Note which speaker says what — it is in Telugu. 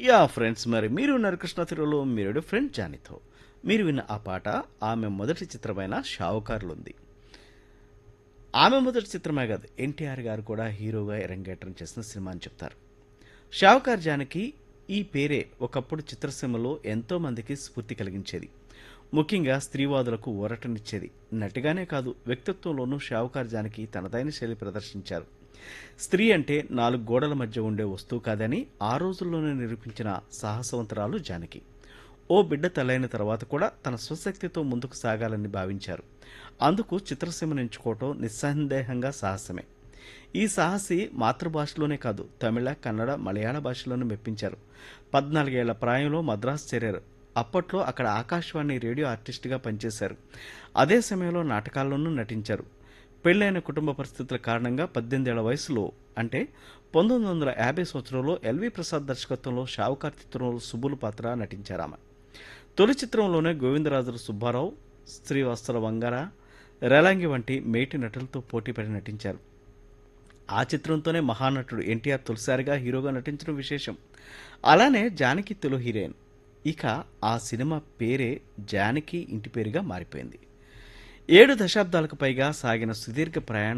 Speaker 1: యా ఫ్రెండ్స్ మరి మీరు ఉన్నారు కృష్ణ తిరులో మీరు ఫ్రెండ్ జానితో మీరు విన్న ఆ పాట ఆమె మొదటి చిత్రమైన షావుకారులు ఉంది ఆమె మొదటి చిత్రమే కాదు ఎన్టీఆర్ గారు కూడా హీరోగా అరంగేట్రం చేసిన సినిమా అని చెప్తారు షావుకార్ జానకి ఈ పేరే ఒకప్పుడు చిత్రసీమలో ఎంతో మందికి స్ఫూర్తి కలిగించేది ముఖ్యంగా స్త్రీవాదులకు ఊరటనిచ్చేది నటిగానే కాదు వ్యక్తిత్వంలోనూ షావుకార్ జానకి తనదైన శైలి ప్రదర్శించారు స్త్రీ అంటే నాలుగు గోడల మధ్య ఉండే వస్తువు కాదని ఆ రోజుల్లోనే నిరూపించిన సాహసవంతరాలు జానకి ఓ బిడ్డ తల్లైన తర్వాత కూడా తన స్వశక్తితో ముందుకు సాగాలని భావించారు అందుకు చిత్రసీమను ఎంచుకోవటం నిస్సందేహంగా సాహసమే ఈ సాహసి మాతృభాషలోనే కాదు తమిళ కన్నడ మలయాళ భాషలోనూ మెప్పించారు పద్నాలుగేళ్ల ప్రాయంలో మద్రాసు చేరారు అప్పట్లో అక్కడ ఆకాశవాణి రేడియో ఆర్టిస్ట్గా పనిచేశారు అదే సమయంలో నాటకాల్లోనూ నటించారు పెళ్ళైన కుటుంబ పరిస్థితుల కారణంగా పద్దెనిమిదేళ్ల వయసులో అంటే పంతొమ్మిది వందల యాభై సంవత్సరంలో ఎల్వి ప్రసాద్ దర్శకత్వంలో షావుకార్ చిత్రంలో సుబ్బులు పాత్ర నటించారు ఆమె తొలి చిత్రంలోనే గోవిందరాజులు సుబ్బారావు శ్రీవత్సల వంగార రేలాంగి వంటి మేటి నటులతో పోటీపడి నటించారు ఆ చిత్రంతోనే మహానటుడు ఎన్టీఆర్ తొలిసారిగా హీరోగా నటించడం విశేషం అలానే జానకి తొలి హీరోయిన్ ఇక ఆ సినిమా పేరే జానకి ఇంటి పేరుగా మారిపోయింది ఏడు దశాబ్దాలకు పైగా సాగిన సుదీర్ఘ ప్రయాణం